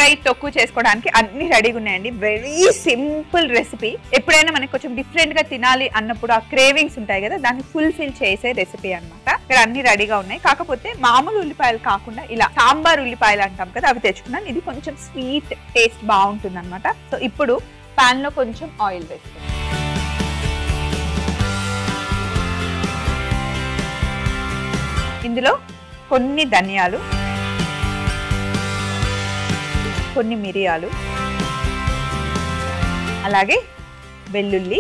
వంకాయ తొక్కు చేసుకోవడానికి అన్ని రెడీగా ఉన్నాయండి వెరీ సింపుల్ రెసిపీ ఎప్పుడైనా మనకి కొంచెం డిఫరెంట్ గా తినాలి అన్నప్పుడు ఆ క్రేవింగ్స్ ఉంటాయి కదా దాన్ని ఫుల్ఫిల్ చేసే రెసిపీ అన్నమాట ఇక్కడ అన్ని రెడీగా ఉన్నాయి కాకపోతే మామూలు ఉల్లిపాయలు కాకుండా ఇలా సాంబార్ ఉల్లిపాయలు అంటాం కదా అవి తెచ్చుకున్నాను ఇది కొంచెం స్వీట్ టేస్ట్ బాగుంటుంది అనమాట సో ఇప్పుడు పాన్ లో కొంచెం ఆయిల్ వేసుకుంటాం ఇందులో కొన్ని ధనియాలు కొన్ని మిరియాలు అలాగే వెల్లుల్లి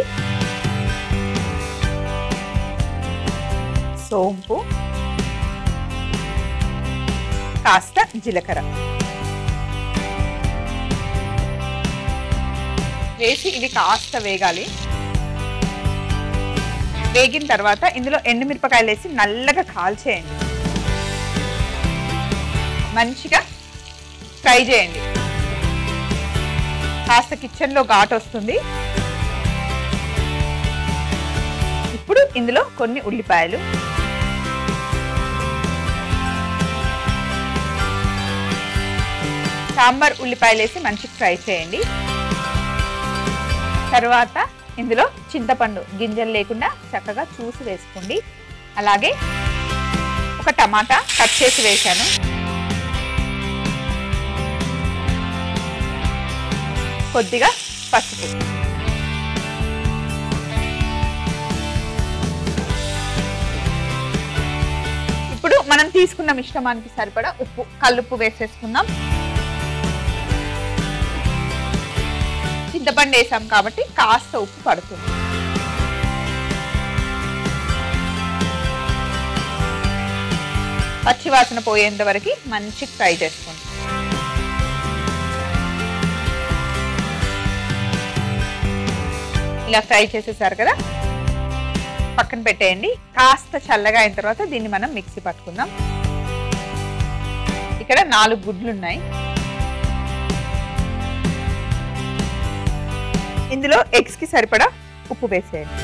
సోంపు కాస్త జీలకర్ర వేసి ఇవి కాస్త వేగాలి వేగిన తర్వాత ఇందులో ఎండుమిరపకాయలు వేసి నల్లగా కాల్చేయండి మంచిగా ఫ్రై చేయండి కాస్త కిచెన్లో ఘాట్ వస్తుంది ఇప్పుడు ఇందులో కొన్ని ఉల్లిపాయలు సాంబార్ ఉల్లిపాయలు వేసి మంచిగా ఫ్రై చేయండి తర్వాత ఇందులో చింతపండు గింజలు లేకుండా చక్కగా చూసి వేసుకోండి అలాగే ఒక టమాటా కట్ చేసి వేశాను కొద్దిగా పసుపు ఇప్పుడు మనం తీసుకున్న మిశ్రమానికి సరిపడా ఉప్పు కల్లుప్పు వేసేసుకుందాం చింతపండు వేసాం కాబట్టి కాస్త ఉప్పు పడుతుంది పచ్చివాసన పోయేంత వరకు మంచి ఫ్రై చేసుకోండి ఇలా ఫ్రై చేసేసారు కదా పక్కన పెట్టేయండి కాస్త చల్లగా అయిన తర్వాత దీన్ని మనం మిక్సీ పట్టుకుందాం ఇక్కడ నాలుగు గుడ్లు ఉన్నాయి ఇందులో ఎగ్స్ కి సరిపడా ఉప్పు వేసేయండి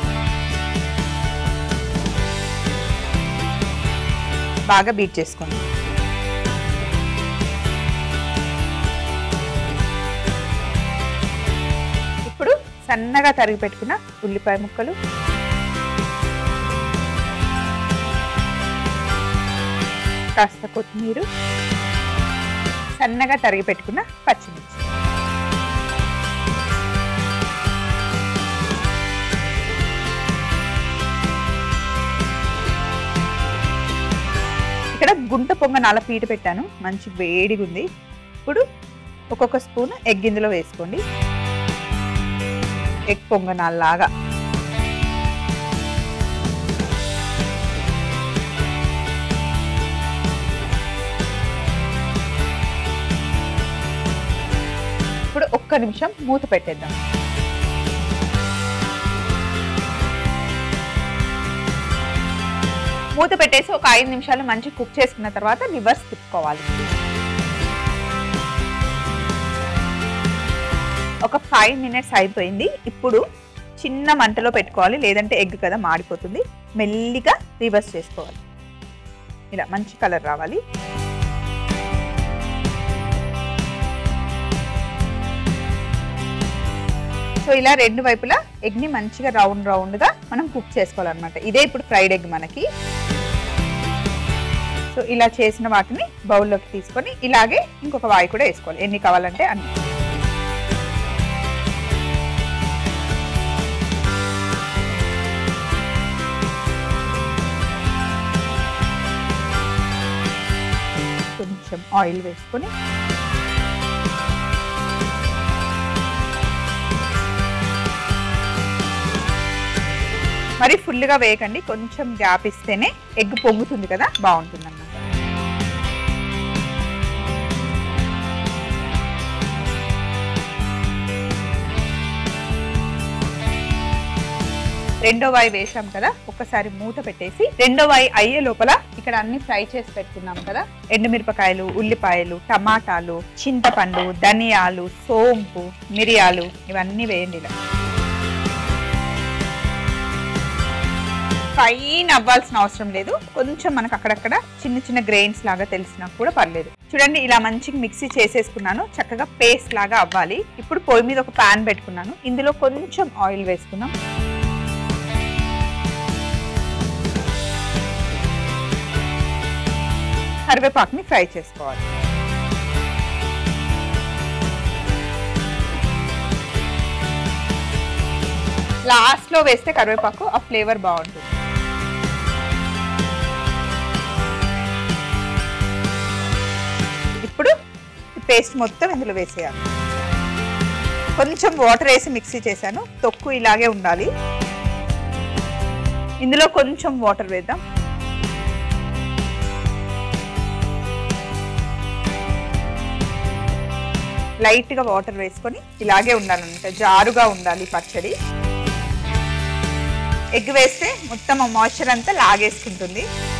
బాగా బీట్ చేసుకోండి ఇప్పుడు సన్నగా తరిగి పెట్టుకున్న ఉల్లిపాయ ముక్కలు కాస్త కొత్తిమీర సన్నగా తరిగి పెట్టుకున్న పచ్చిమిర్చి ఇక్కడ గుంట పొంగనాల పీట పెట్టాను మంచి వేడిగా ఉంది ఇప్పుడు ఒక్కొక్క స్పూన్ ఎగ్ ఇందులో వేసుకోండి ఎగ్ పొంగనాల్లాగా ఇప్పుడు ఒక్క నిమిషం మూత పెట్టేద్దాం మూత పెట్టేసి ఒక ఐదు నిమిషాలు మంచి కుక్ చేసుకున్న తర్వాత రివర్స్ తిప్పుకోవాలి ఒక ఫైవ్ మినిట్స్ అయిపోయింది ఇప్పుడు చిన్న మంటలో పెట్టుకోవాలి లేదంటే ఎగ్ కదా మాడిపోతుంది మెల్లిగా రివర్స్ చేసుకోవాలి ఇలా మంచి కలర్ రావాలి సో ఇలా రెండు వైపులా ఎగ్ని మంచిగా రౌండ్ రౌండ్గా మనం కుక్ చేసుకోవాలన్నమాట ఇదే ఇప్పుడు ఫ్రైడ్ ఎగ్ మనకి సో ఇలా చేసిన వాటిని బౌల్లోకి తీసుకొని ఇలాగే ఇంకొక వాయి కూడా వేసుకోవాలి ఎన్ని కావాలంటే అన్ని కొంచెం ఆయిల్ వేసుకొని మరి ఫుల్గా వేయకండి కొంచెం గ్యాప్ ఇస్తేనే ఎగ్ పొంగుతుంది కదా బాగుంటుంది అన్నమాట రెండో వాయి వేసాం కదా ఒక్కసారి మూత పెట్టేసి రెండో వాయి అయ్యే లోపల ఇక్కడ అన్ని ఫ్రై చేసి పెట్టుకున్నాం కదా ఎండుమిరపకాయలు ఉల్లిపాయలు టమాటాలు చింతపండు ధనియాలు సోంపు మిరియాలు ఇవన్నీ వేయండి ఇలా ఫైన్ అవ్వాల్సిన అవసరం లేదు కొంచెం మనకు అక్కడక్కడ చిన్న చిన్న గ్రెయిన్స్ లాగా తెలిసినా కూడా పర్లేదు చూడండి ఇలా మంచిగా మిక్సీ చేసేసుకున్నాను చక్కగా పేస్ట్ లాగా అవ్వాలి ఇప్పుడు పొయ్యి మీద ఒక పాన్ పెట్టుకున్నాను ఇందులో కొంచెం ఆయిల్ వేసుకున్నాం కరివేపాకుని ఫ్రై చేసుకోవాలి లాస్ట్ లో వేస్తే కరివేపాకు ఆ ఫ్లేవర్ బాగుంటుంది ఇప్పుడు పేస్ట్ మొత్తం ఇందులో వేసేయాలి కొంచెం వాటర్ వేసి మిక్సీ చేశాను తొక్కు ఇలాగే ఉండాలి ఇందులో కొంచెం వాటర్ వేద్దాం లైట్ గా వాటర్ వేసుకొని ఇలాగే ఉండాలన్నమాట జారుగా ఉండాలి పచ్చడి ఎగ్ వేస్తే మొత్తం ఆ మాయిశ్చర్ అంతా లాగేసుకుంటుంది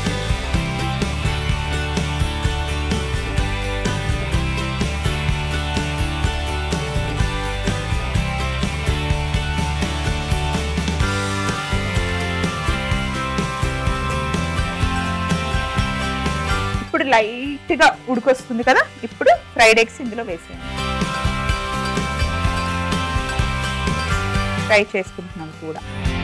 ఇప్పుడు లైట్ గా ఉడికొస్తుంది కదా ఇప్పుడు ఫ్రైడ్ ఎగ్స్ ఇందులో వేసేయండి ఫ్రై చేసుకుంటున్నాం కూడా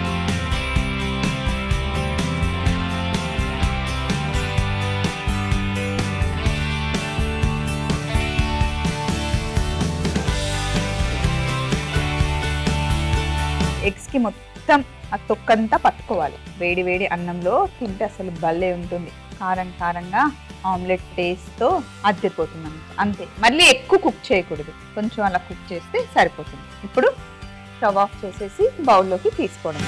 ఎగ్స్ కి మొత్తం ఆ తొక్కంతా పట్టుకోవాలి వేడి వేడి అన్నంలో తింటే అసలు భలే ఉంటుంది కారం కారంగా ఆమ్లెట్ టేస్ట్తో అద్దెపోతుంది అన్నమాట అంతే మళ్ళీ ఎక్కువ కుక్ చేయకూడదు కొంచెం అలా కుక్ చేస్తే సరిపోతుంది ఇప్పుడు స్టవ్ ఆఫ్ చేసేసి బౌల్లోకి తీసుకోవడం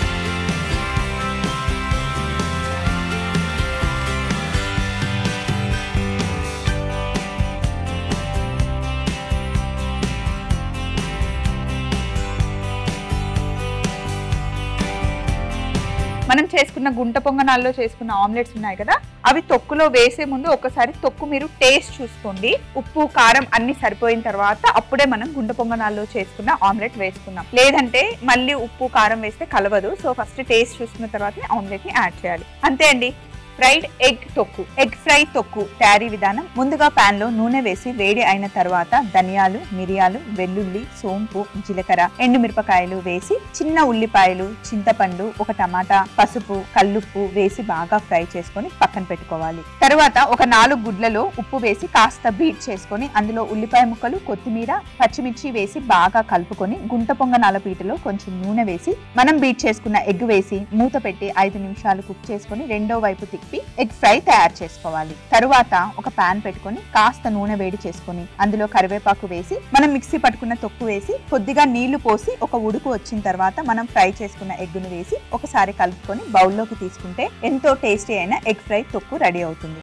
మనం చేసుకున్న గుంట పొంగనాల్లో చేసుకున్న ఆమ్లెట్స్ ఉన్నాయి కదా అవి తొక్కులో వేసే ముందు ఒకసారి తొక్కు మీరు టేస్ట్ చూసుకోండి ఉప్పు కారం అన్ని సరిపోయిన తర్వాత అప్పుడే మనం గుంట పొంగనాల్లో చేసుకున్న ఆమ్లెట్ వేసుకున్నాం లేదంటే మళ్ళీ ఉప్పు కారం వేస్తే కలవదు సో ఫస్ట్ టేస్ట్ చూసుకున్న తర్వాత ఆమ్లెట్ ని యాడ్ చేయాలి అంతే అండి ఫ్రైడ్ ఎగ్ తొక్కు ఎగ్ ఫ్రై తొక్కు తయారీ విధానం ముందుగా పాన్ లో నూనె వేసి వేడి అయిన తర్వాత ధనియాలు మిరియాలు వెల్లుల్లి సోంపు జీలకర్ర ఎండుమిరపకాయలు వేసి చిన్న ఉల్లిపాయలు చింతపండు ఒక టమాటా పసుపు కల్లుప్పు వేసి బాగా ఫ్రై చేసుకొని పక్కన పెట్టుకోవాలి తర్వాత ఒక నాలుగు గుడ్లలో ఉప్పు వేసి కాస్త బీట్ చేసుకొని అందులో ఉల్లిపాయ ముక్కలు కొత్తిమీర పచ్చిమిర్చి వేసి బాగా కలుపుకొని గుంట పొంగనాల పీటలో కొంచెం నూనె వేసి మనం బీట్ చేసుకున్న ఎగ్ వేసి మూత పెట్టి ఐదు నిమిషాలు కుక్ చేసుకొని రెండో వైపు తిప్పి ఎగ్ ఫ్రై తయారు చేసుకోవాలి తరువాత ఒక పాన్ పెట్టుకొని కాస్త నూనె వేడి చేసుకొని అందులో కరివేపాకు వేసి మనం మిక్సీ పట్టుకున్న తొక్కు వేసి కొద్దిగా నీళ్లు పోసి ఒక ఉడుకు వచ్చిన తర్వాత మనం ఫ్రై చేసుకున్న ఎగ్గును వేసి ఒకసారి కలుపుకొని బౌల్లోకి తీసుకుంటే ఎంతో టేస్టీ అయిన ఎగ్ ఫ్రై తొక్కు రెడీ అవుతుంది